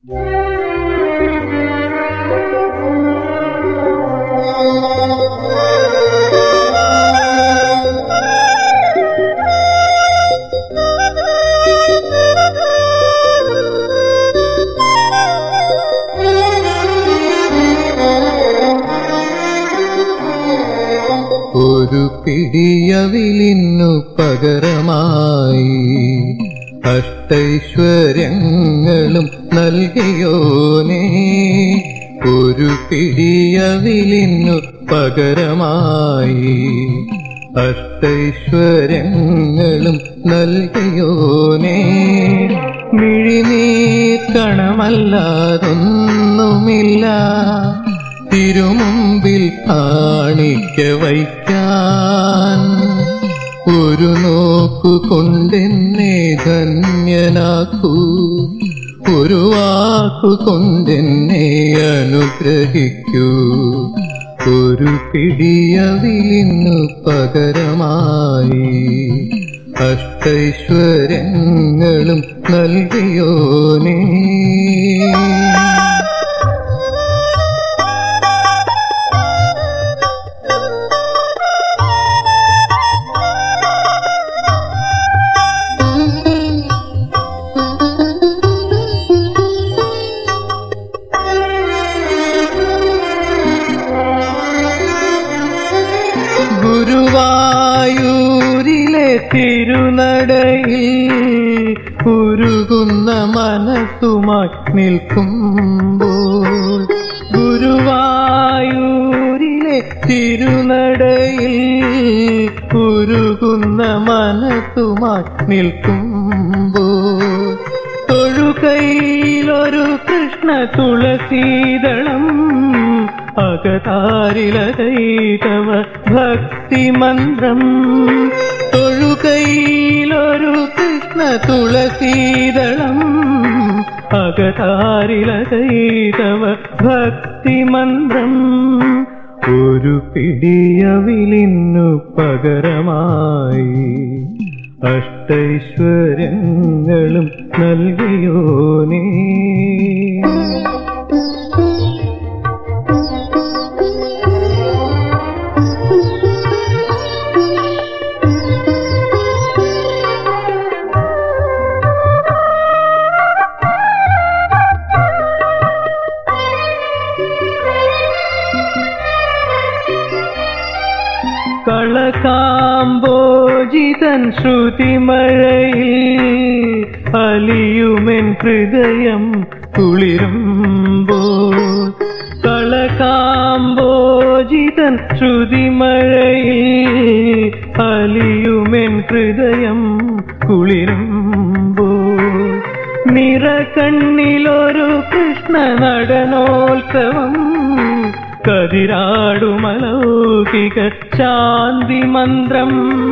ഒരു പിടിയവിലിന്നു പകരമായി അഷ്ടൈശ്വര്യങ്ങളും നൽകിയോനേ ഒരു പിടിയവിലിന്നു പകരമായി അഷ്ടൈശ്വര്യങ്ങളും നൽകിയോനേ മിഴിനീർ കണമല്ലാതൊന്നുമില്ല തിരുമുമ്പിൽ കാണിക്ക വയ്ക്കാൻ ഒരു നോക്കു കൊണ്ടെന്നെ ധന്യനാക്കൂ ഒരു വാക്കു കൊണ്ടെന്നെ അനുഗ്രഹിക്കൂ ഒരു പിടിയവിലിന്നു പകരമായി അഷ്ടൈശ്വര്യങ്ങളും നൽകിയോനേ ഗുരുവായൂരിലെ തിരുനടയിൽ ഉരുകുന്ന മനസ്സുമായി നിൽക്കുമ്പോൾ ഗുരുവായൂരിലെ തിരുനടയിൽ ഉരുകുന്ന മനസ്സുമായി നിൽക്കുമ്പോൾ തൊഴുകൈയിലൊരു കൃഷ്ണ തുളസീതളം അകതാരിലകൈതവ ഭക്തിമന്ത്രം തൊഴുകൈയിലൊരു കൃഷ്ണ തുളസീതളം അകതാരിലകൈതവ ഭക്തിമന്ത്രം ഒരു പിടിയവിലിന്നു പകരമായി അഷ്ടൈശ്വര്യങ്ങളും നൽകിയോനേ കളകാമ്പോജിതൻ ശ്രുതിമഴയിൽ അലിയുമെൻ ഹൃദയം കുളിരുമ്പോൾ കളകാമ്പോജിതൻ ശ്രുതിമഴയിൽ അലിയുമെൻ ഹൃദയം കുളിരുമ്പോൾ നിറകണ്ണിലൊരു കൃഷ്ണ നടനോത്സവം കതിരാടുമലൗകിക ശാന്തി മന്ത്രം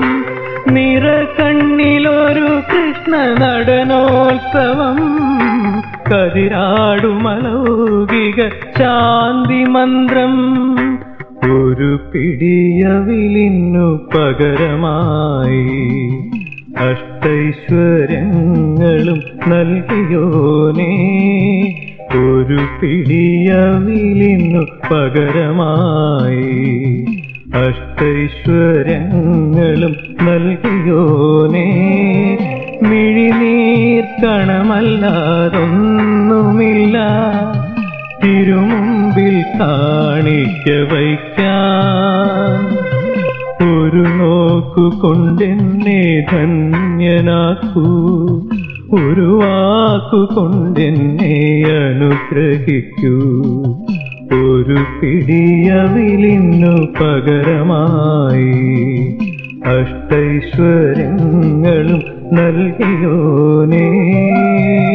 നിറകണ്ണിലൊരു കൃഷ്ണ നടനോത്സവം കതിരാടുമലൗകിക ശാന്തി മന്ത്രം ഒരു പിടിയവിലിന്നു പകരമായി അഷ്ടൈശ്വര്യങ്ങളും നൽകിയോനേ ഒരു പിടിയവിലിന്നു പകരമായി അഷ്ടൈശ്വര്യങ്ങളും നൽകിയോനേ മിഴിനീർ കണമല്ലാതൊന്നുമില്ല തിരുമുമ്പിൽ കാണിക്ക വയ്ക്കാൻ ഒരു നോക്കു കൊണ്ടെന്നെ ധന്യനാക്കൂ ഒരു വാക്കു കൊണ്ടെന്നെ അനുഗ്രഹിക്കൂ ഒരു പിടിയവിലിന്നു പകരമായി അഷ്ടൈശ്വര്യങ്ങളും നൽകിയോനേ